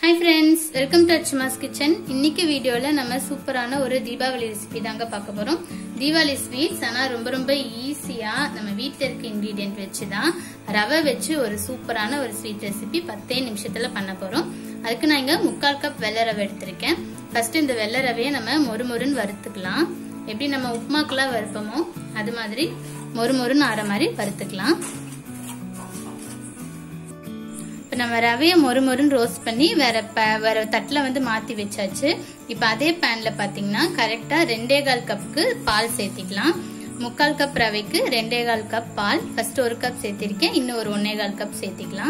hi friends welcome to Achumas kitchen இன்னைக்கு வீடியோல நம்ம சூப்பரான ஒரு தீபாவளி ரெசிபி தாங்க பார்க்க போறோம் தீபாவளி ஸ்வீட்ஸ் ஆனா ரொம்ப ரொம்ப ஈஸியா நம்ம வீட்ல இருக்க இன்கிரீடியன்ட் வச்சு தான் ரவை வச்சு ஒரு சூப்பரான ஒரு ஸ்வீட் ரெசிபி பத்தே நிமிஷத்துல பண்ண போறோம் அதுக்கு நான் இங்க முக்கால் கப் வெள்ளை ரவை எடுத்திருக்கேன் ஃபர்ஸ்ட் இந்த வெள்ளை ரவையை நம்ம மொறு மொறுன்னு வறுத்துக்கலாம் எப்படி நம்ம உப்புமாக்கெல்லாம் வறுப்போமோ அது மாதிரி மொறு மொறுன்னு ஆற மாதிரி வறுத்துக்கலாம் இப்போ நம்ம ரவையை மொறு மொறுன்னு ரோஸ்ட் பண்ணி வேற வேற தட்டில் வந்து மாற்றி வச்சாச்சு இப்போ அதே பேனில் பார்த்தீங்கன்னா கரெக்டாக ரெண்டே கால் கப்புக்கு பால் சேர்த்திக்கலாம் முக்கால் கப் ரவைக்கு ரெண்டே கால் கப் பால் ஃபர்ஸ்ட் ஒரு கப் சேர்த்திருக்கேன் இன்னும் ஒரு ஒன்னே கால் கப் சேர்த்திக்கலாம்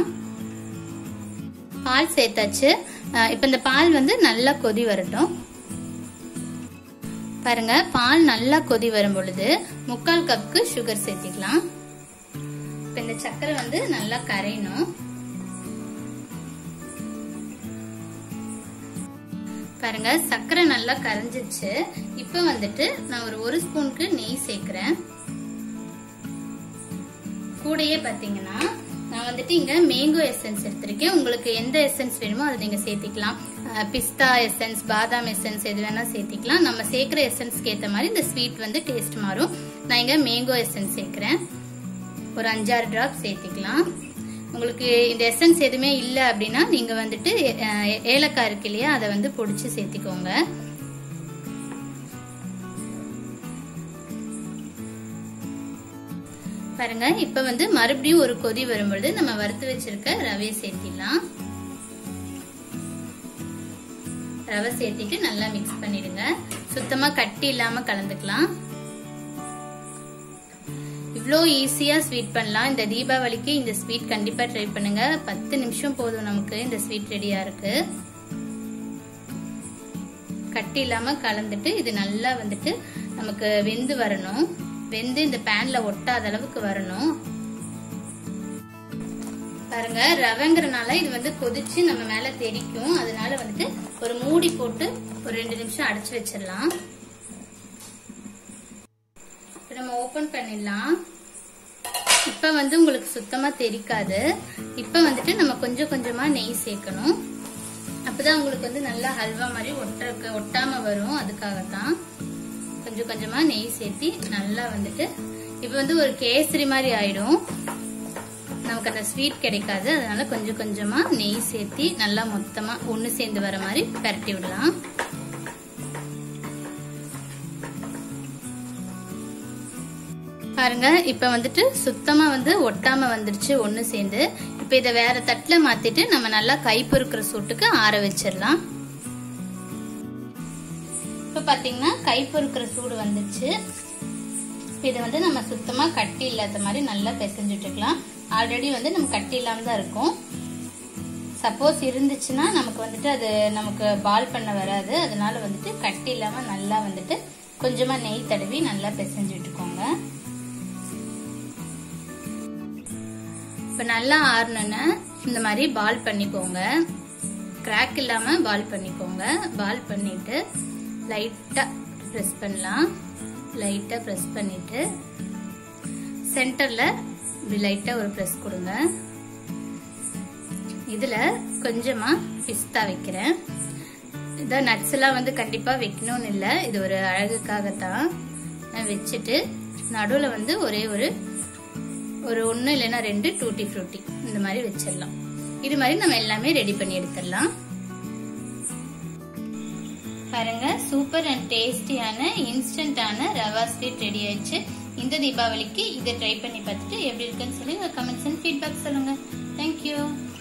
பால் சேர்த்தாச்சு இப்போ இந்த பால் வந்து நல்லா கொதி வரட்டும் பாருங்க பால் நல்லா கொதி வரும் பொழுது முக்கால் கப்புக்கு சுகர் சேர்த்திக்கலாம் இப்போ இந்த சர்க்கரை வந்து நல்லா கரையணும் பாருங்க சர்க்கரை நல்லா கரைஞ்சிச்சு இப்ப வந்துட்டு நான் ஒரு ஒரு ஸ்பூனுக்கு நெய் சேர்க்கிறேன் கூடயே பாத்தீங்கன்னா நான் வந்துட்டு இங்க மேங்கோ எசன்ஸ் எடுத்திருக்கேன் உங்களுக்கு எந்த எசன்ஸ் வேணுமோ அதை நீங்க சேர்த்திக்கலாம் பிஸ்தா எசன்ஸ் பாதாம் எசன்ஸ் எது வேணா சேர்த்திக்கலாம் நம்ம சேர்க்கிற எசன்ஸ்க்கு ஏத்த மாதிரி இந்த ஸ்வீட் வந்து டேஸ்ட் மாறும் நான் இங்க மேங்கோ எசன்ஸ் சேர்க்கிறேன் ஒரு அஞ்சாறு டிராப் சேர்த்திக்கலாம் உங்களுக்கு இந்த எசன்ஸ் எதுவுமே இல்லை அப்படின்னா நீங்க வந்துட்டு ஏலக்காய் இருக்கு இல்லையா அதை வந்து பொடிச்சு சேர்த்திக்கோங்க பாருங்க இப்ப வந்து மறுபடியும் ஒரு கொதி வரும்பொழுது நம்ம வறுத்து வச்சிருக்க ரவையை சேர்த்திடலாம் ரவை சேர்த்திட்டு நல்லா மிக்ஸ் பண்ணிடுங்க சுத்தமா கட்டி இல்லாம கலந்துக்கலாம் இவ்வளோ ஈஸியாக ஸ்வீட் பண்ணலாம் இந்த தீபாவளிக்கு இந்த ஸ்வீட் கண்டிப்பாக ட்ரை பண்ணுங்க பத்து நிமிஷம் போதும் நமக்கு இந்த ஸ்வீட் ரெடியாக இருக்கு கட்டி இல்லாமல் கலந்துட்டு இது நல்லா வந்துட்டு நமக்கு வெந்து வரணும் வெந்து இந்த பேன்ல ஒட்டாத அளவுக்கு வரணும் பாருங்க ரவைங்கிறனால இது வந்து கொதிச்சு நம்ம மேல தெரிக்கும் அதனால வந்துட்டு ஒரு மூடி போட்டு ஒரு ரெண்டு நிமிஷம் அடைச்சு வச்சிடலாம் நம்ம ஓபன் பண்ணிடலாம் இப்ப வந்து உங்களுக்கு சுத்தமா தெரிக்காது இப்ப வந்துட்டு நம்ம கொஞ்சம் கொஞ்சமா நெய் சேர்க்கணும் அப்பதான் உங்களுக்கு வந்து நல்லா ஹல்வா மாதிரி ஒட்ட ஒட்டாம வரும் அதுக்காகத்தான் கொஞ்சம் கொஞ்சமா நெய் சேர்த்தி நல்லா வந்துட்டு இப்ப வந்து ஒரு கேசரி மாதிரி ஆயிடும் நமக்கு அந்த ஸ்வீட் கிடைக்காது அதனால கொஞ்சம் கொஞ்சமா நெய் சேர்த்தி நல்லா மொத்தமா ஒண்ணு சேர்ந்து வர மாதிரி பரட்டி விடலாம் பாருங்க இப்ப வந்துட்டு சுத்தமா வந்து ஒட்டாம வந்துருச்சு ஒண்ணு சேர்ந்து இப்ப இத வேற தட்டுல மாத்திட்டு நம்ம நல்லா கை பொறுக்கிற சூட்டுக்கு ஆற வச்சிடலாம் இப்ப பாத்தீங்கன்னா கை பொறுக்கிற சூடு வந்துச்சு இதை வந்து நம்ம சுத்தமா கட்டி இல்லாத மாதிரி நல்லா பிசைஞ்சுட்டு இருக்கலாம் ஆல்ரெடி வந்து நம்ம கட்டி இல்லாம தான் இருக்கும் சப்போஸ் இருந்துச்சுன்னா நமக்கு வந்துட்டு அது நமக்கு பால் பண்ண வராது அதனால வந்துட்டு கட்டி இல்லாம நல்லா வந்துட்டு கொஞ்சமா நெய் தடவி நல்லா பிசைஞ்சு விட்டுக்கோங்க இப்போ நல்லா ஆறணுன்னு இந்த மாதிரி பால் பண்ணிக்கோங்க கிராக் இல்லாமல் பால் பண்ணிக்கோங்க பால் பண்ணிட்டு லைட்டாக ப்ரெஸ் பண்ணலாம் லைட்டாக ப்ரெஸ் பண்ணிட்டு சென்டரில் இப்படி லைட்டாக ஒரு ப்ரெஸ் கொடுங்க இதில் கொஞ்சமாக பிஸ்தா வைக்கிறேன் இதான் நட்ஸ் எல்லாம் வந்து கண்டிப்பாக வைக்கணும்னு இல்லை இது ஒரு அழகுக்காகத்தான் வச்சுட்டு நடுவில் வந்து ஒரே ஒரு ஒரு ஒன்று இல்லைன்னா ரெண்டு டூட்டி ஃப்ரூட்டி இந்த மாதிரி வச்சிடலாம் இது மாதிரி நம்ம எல்லாமே ரெடி பண்ணி எடுத்துடலாம் பாருங்க சூப்பர் அண்ட் டேஸ்டியான இன்ஸ்டன்டான ரவா ஸ்வீட் ரெடி ஆயிடுச்சு இந்த தீபாவளிக்கு இதை ட்ரை பண்ணி பார்த்துட்டு எப்படி இருக்குன்னு சொல்லி கமெண்ட்ஸ் அண்ட் ஃபீட்பேக் சொல்லுங்க தேங்க்யூ